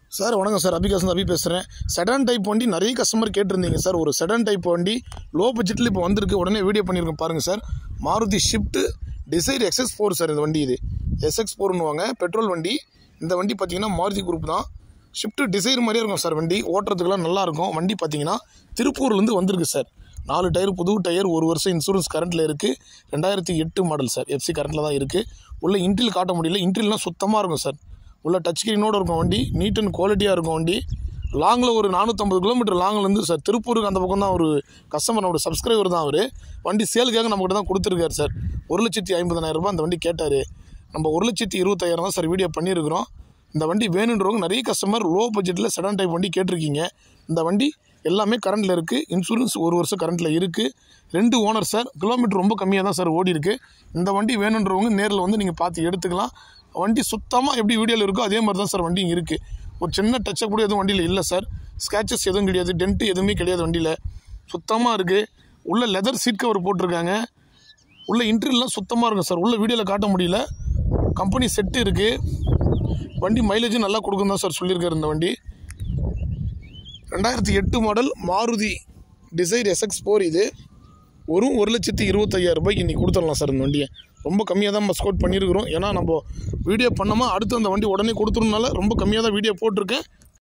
sir வணக்கம் sir அபிகாசன் அபி பேசுகிறேன் sedan type வண்டி நிறைய கஸ்டமர் கேட்டிருந்தீங்க சார் ஒரு செடான் டைப் வண்டி லோ பட்ஜெட்டில் இப்போ வந்திருக்கு உடனே வீடியோ பண்ணியிருக்கோம் பாருங்கள் sir Maruti Swift Dzire X X four sir இந்த வண்டி இது எஸ்எக்ஸ் ஃபோர்னுவாங்க பெட்ரோல் வண்டி இந்த வண்டி பார்த்தீங்கன்னா மாருதி குரூப் தான் ஷிஃப்ட் டிசைர் மாதிரியே இருக்கும் சார் வண்டி ஓட்டுறதுக்கெல்லாம் நல்லா இருக்கும் வண்டி பார்த்தீங்கன்னா திருப்பூர்லேருந்து வந்திருக்கு சார் நாலு டயர் புது டயர் ஒரு வருஷம் இன்சூரன்ஸ் கரண்ட்டில் இருக்குது ரெண்டாயிரத்தி எட்டு மாடல் சார் எஃப்சி கரண்ட்டில் தான் இருக்குது உள்ள இன்ட்ரில் காட்ட முடியல இன்ட்ரில்லாம் சுத்தமாக இருக்கும் சார் உள்ள டச் ஸ்க்ரீனோடு இருக்கும் வண்டி நீட் அண்ட் குவாலிட்டியாக இருக்கும் வண்டி லாங்கில் ஒரு நானூற்றம்பது கிலோமீட்டர் லாங்கிலேருந்து சார் திருப்பூருக்கு அந்த பக்கம் தான் ஒரு கஸ்டமர் நம்மளோட சப்ஸ்கிரைபர் தான் அவர் வண்டி சேலுக்காக நம்மக்கிட்ட தான் கொடுத்துருக்காரு சார் ஒரு லட்சத்தி ஐம்பதனாயிரம் ரூபாய் அந்த வண்டி கேட்டார் நம்ம ஒரு லட்சத்தி இருபத்தாயிரம் தான் சார் வீடியோ பண்ணியிருக்கிறோம் இந்த வண்டி வேணுன்றவங்க நிறைய கஸ்டமர் லோ பட்ஜெட்டில் செடான் டைப் வண்டி கேட்டிருக்கீங்க இந்த வண்டி எல்லாமே கரண்டில் இருக்குது இன்சூரன்ஸ் ஒரு வருஷம் கரண்ட்டில் இருக்குது ரெண்டு ஓனர் சார் கிலோமீட்டர் ரொம்ப கம்மியாக தான் சார் ஓடி இருக்கு இந்த வண்டி வேணுன்றவங்க நேரில் வந்து நீங்கள் பார்த்து எடுத்துக்கலாம் வண்டி சுத்தமாக எப்படி வீடியோவில் இருக்கோ அதே மாதிரி தான் சார் வண்டி இருக்குது ஒரு சின்ன டச்சப் கூட எதுவும் வண்டியில் இல்லை சார் ஸ்க்ராச்சஸ் எதுவும் கிடையாது டென்ட்டு எதுவுமே கிடையாது வண்டியில் சுத்தமாக இருக்குது உள்ள லெதர் சீட் கவர் போட்டிருக்காங்க உள்ள இன்ட்ரிலாம் சுத்தமாக இருக்கும் சார் உள்ள வீடியோவில் காட்ட முடியல கம்பெனி செட்டு இருக்குது வண்டி மைலேஜும் நல்லா கொடுக்கும் தான் சார் சொல்லியிருக்காரு இந்த வண்டி ரெண்டாயிரத்தி எட்டு model Maruti Dzire S X four இது ஒரு ஒரு லட்சத்தி இருபத்தையாயிரம் ரூபாய்க்கு இன்றைக்கி கொடுத்துடலாம் சார் இந்த வண்டியை ரொம்ப கம்மியாக தான் ஸ்கோட் பண்ணியிருக்கிறோம் ஏன்னா நம்ம வீடியோ பண்ணாமல் அடுத்து அந்த வண்டி உடனே கொடுத்துருனால ரொம்ப கம்மியாக தான் வீடியோ போட்டிருக்கேன்